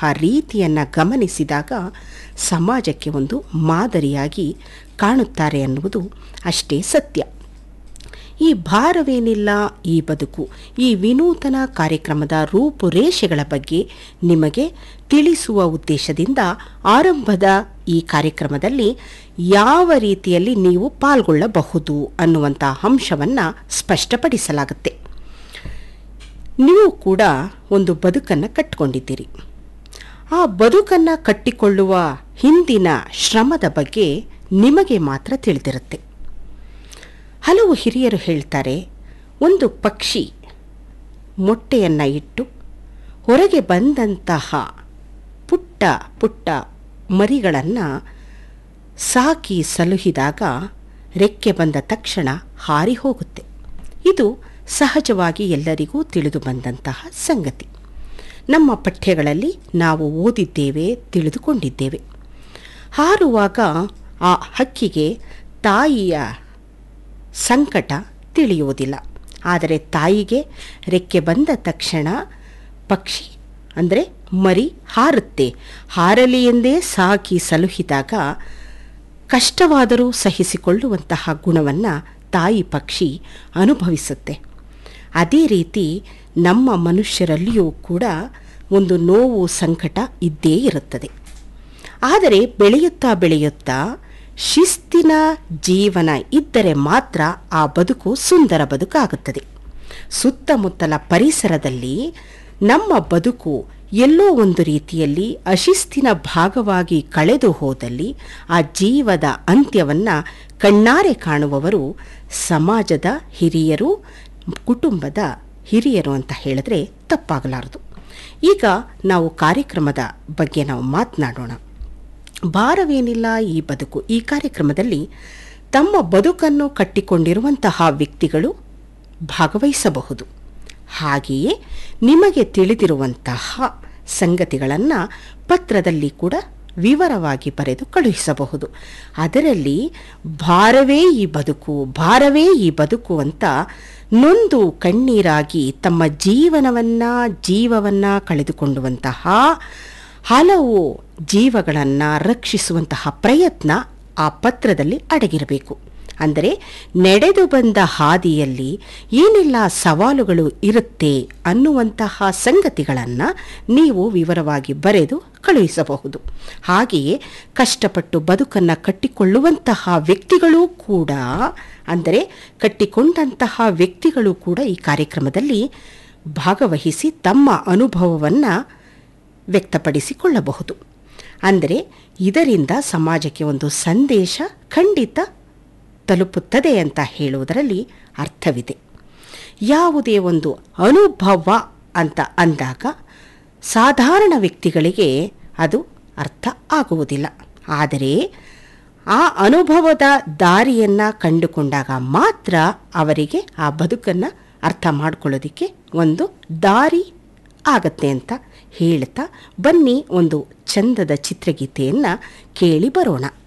ರೀತಿಯನ್ನು ಗಮನಿಸಿದಾಗ ಸಮಾಜಕ್ಕೆ ಒಂದು ಮಾದರಿಯಾಗಿ ಕಾಣುತ್ತಾರೆ ಅನ್ನುವುದು ಅಷ್ಟೇ ಸತ್ಯ ಈ ಭಾರವೇನಿಲ್ಲ ಈ ಬದುಕು ಈ ವಿನೂತನ ಕಾರ್ಯಕ್ರಮದ ರೂಪುರೇಷೆಗಳ ಬಗ್ಗೆ ನಿಮಗೆ ತಿಳಿಸುವ ಉದ್ದೇಶದಿಂದ ಆರಂಭದ ಈ ಕಾರ್ಯಕ್ರಮದಲ್ಲಿ ಯಾವ ರೀತಿಯಲ್ಲಿ ನೀವು ಪಾಲ್ಗೊಳ್ಳಬಹುದು ಅನ್ನುವಂಥ ಅಂಶವನ್ನು ಸ್ಪಷ್ಟಪಡಿಸಲಾಗುತ್ತೆ ನೀವು ಕೂಡ ಒಂದು ಬದುಕನ್ನು ಕಟ್ಟಿಕೊಂಡಿದ್ದೀರಿ ಆ ಬದುಕನ್ನು ಕಟ್ಟಿಕೊಳ್ಳುವ ಹಿಂದಿನ ಶ್ರಮದ ಬಗ್ಗೆ ನಿಮಗೆ ಮಾತ್ರ ತಿಳಿದಿರುತ್ತೆ ಹಲವು ಹಿರಿಯರು ಹೇಳ್ತಾರೆ ಒಂದು ಪಕ್ಷಿ ಮೊಟ್ಟೆಯನ್ನು ಇಟ್ಟು ಹೊರಗೆ ಬಂದಂತಹ ಪುಟ್ಟ ಪುಟ್ಟ ಮರಿಗಳನ್ನು ಸಾಕಿ ಸಲುಹಿದಾಗ ರೆಕ್ಕೆ ಬಂದ ತಕ್ಷಣ ಹಾರಿ ಹೋಗುತ್ತೆ ಇದು ಸಹಜವಾಗಿ ಎಲ್ಲರಿಗೂ ತಿಳಿದು ಬಂದಂತಹ ಸಂಗತಿ ನಮ್ಮ ಪಠ್ಯಗಳಲ್ಲಿ ನಾವು ಓದಿದ್ದೇವೆ ತಿಳಿದುಕೊಂಡಿದ್ದೇವೆ ಹಾರುವಾಗ ಆ ಹಕ್ಕಿಗೆ ತಾಯಿಯ ಸಂಕಟ ತಿಳಿಯುವುದಿಲ್ಲ ಆದರೆ ತಾಯಿಗೆ ರೆಕ್ಕೆ ಬಂದ ತಕ್ಷಣ ಪಕ್ಷಿ ಅಂದರೆ ಮರಿ ಹಾರುತ್ತೆ ಹಾರಲಿ ಎಂದೇ ಸಾಕಿ ಸಲುಹಿದಾಗ ಕಷ್ಟವಾದರೂ ಸಹಿಸಿಕೊಳ್ಳುವಂತಹ ಗುಣವನ್ನು ತಾಯಿ ಪಕ್ಷಿ ಅನುಭವಿಸುತ್ತೆ ಅದೇ ರೀತಿ ನಮ್ಮ ಮನುಷ್ಯರಲ್ಲಿಯೂ ಕೂಡ ಒಂದು ನೋವು ಸಂಕಟ ಇದ್ದೇ ಇರುತ್ತದೆ ಆದರೆ ಬೆಳೆಯುತ್ತಾ ಬೆಳೆಯುತ್ತಾ ಶಿಸ್ತಿನ ಜೀವನ ಇದ್ದರೆ ಮಾತ್ರ ಆ ಬದುಕು ಸುಂದರ ಬದುಕಾಗುತ್ತದೆ ಸುತ್ತಮುತ್ತಲ ಪರಿಸರದಲ್ಲಿ ನಮ್ಮ ಬದುಕು ಎಲ್ಲೋ ಒಂದು ರೀತಿಯಲ್ಲಿ ಅಶಿಸ್ತಿನ ಭಾಗವಾಗಿ ಕಳೆದು ಹೋದಲ್ಲಿ ಆ ಜೀವದ ಅಂತ್ಯವನ್ನು ಕಣ್ಣಾರೆ ಕಾಣುವವರು ಸಮಾಜದ ಹಿರಿಯರು ಕುಟುಂಬದ ಹಿರಿಯರು ಅಂತ ಹೇಳಿದ್ರೆ ತಪ್ಪಾಗಲಾರದು ಈಗ ನಾವು ಕಾರ್ಯಕ್ರಮದ ಬಗ್ಗೆ ನಾವು ಮಾತನಾಡೋಣ ಭಾರವೇನಿಲ್ಲ ಈ ಬದುಕು ಈ ಕಾರ್ಯಕ್ರಮದಲ್ಲಿ ತಮ್ಮ ಬದುಕನ್ನು ಕಟ್ಟಿಕೊಂಡಿರುವಂತಹ ವ್ಯಕ್ತಿಗಳು ಭಾಗವಹಿಸಬಹುದು ಹಾಗೆಯೇ ನಿಮಗೆ ತಿಳಿದಿರುವಂತಹ ಸಂಗತಿಗಳನ್ನು ಪತ್ರದಲ್ಲಿ ಕೂಡ ವಿವರವಾಗಿ ಬರೆದು ಕಳುಹಿಸಬಹುದು ಅದರಲ್ಲಿ ಭಾರವೇ ಈ ಬದುಕು ಭಾರವೇ ಈ ಬದುಕು ಅಂತ ನೊಂದು ಕಣ್ಣೀರಾಗಿ ತಮ್ಮ ಜೀವನವನ್ನು ಜೀವವನ್ನು ಕಳೆದುಕೊಂಡುವಂತಹ ಹಲವು ಜೀವಗಳನ್ನು ರಕ್ಷಿಸುವಂತಹ ಪ್ರಯತ್ನ ಆ ಪತ್ರದಲ್ಲಿ ಅಡಗಿರಬೇಕು ಅಂದರೆ ನಡೆದು ಬಂದ ಹಾದಿಯಲ್ಲಿ ಏನೆಲ್ಲ ಸವಾಲುಗಳು ಇರುತ್ತೆ ಅನ್ನುವಂತಹ ಸಂಗತಿಗಳನ್ನು ನೀವು ವಿವರವಾಗಿ ಬರೆದು ಕಳುಹಿಸಬಹುದು ಹಾಗೆಯೇ ಕಷ್ಟಪಟ್ಟು ಬದುಕನ್ನು ಕಟ್ಟಿಕೊಳ್ಳುವಂತಹ ವ್ಯಕ್ತಿಗಳೂ ಕೂಡ ಅಂದರೆ ಕಟ್ಟಿಕೊಂಡಂತಹ ವ್ಯಕ್ತಿಗಳು ಕೂಡ ಈ ಕಾರ್ಯಕ್ರಮದಲ್ಲಿ ಭಾಗವಹಿಸಿ ತಮ್ಮ ಅನುಭವವನ್ನು ವ್ಯಕ್ತಪಡಿಸಿಕೊಳ್ಳಬಹುದು ಅಂದರೆ ಇದರಿಂದ ಸಮಾಜಕ್ಕೆ ಒಂದು ಸಂದೇಶ ಖಂಡಿತ ತಲುಪುತ್ತದೆ ಅಂತ ಹೇಳುವುದರಲ್ಲಿ ಅರ್ಥವಿದೆ ಯಾವುದೇ ಒಂದು ಅನುಭವ ಅಂತ ಅಂದಾಗ ಸಾಧಾರಣ ವ್ಯಕ್ತಿಗಳಿಗೆ ಅದು ಅರ್ಥ ಆಗುವುದಿಲ್ಲ ಆದರೆ ಆ ಅನುಭವದ ದಾರಿಯನ್ನು ಕಂಡುಕೊಂಡಾಗ ಮಾತ್ರ ಅವರಿಗೆ ಆ ಬದುಕನ್ನು ಅರ್ಥ ಮಾಡ್ಕೊಳ್ಳೋದಕ್ಕೆ ಒಂದು ದಾರಿ ಆಗತ್ತೆ ಅಂತ ಹೇಳ್ತಾ ಬನ್ನಿ ಒಂದು ಚಂದದ ಚಿತ್ರಗೀತೆಯನ್ನು ಕೇಳಿ ಬರೋಣ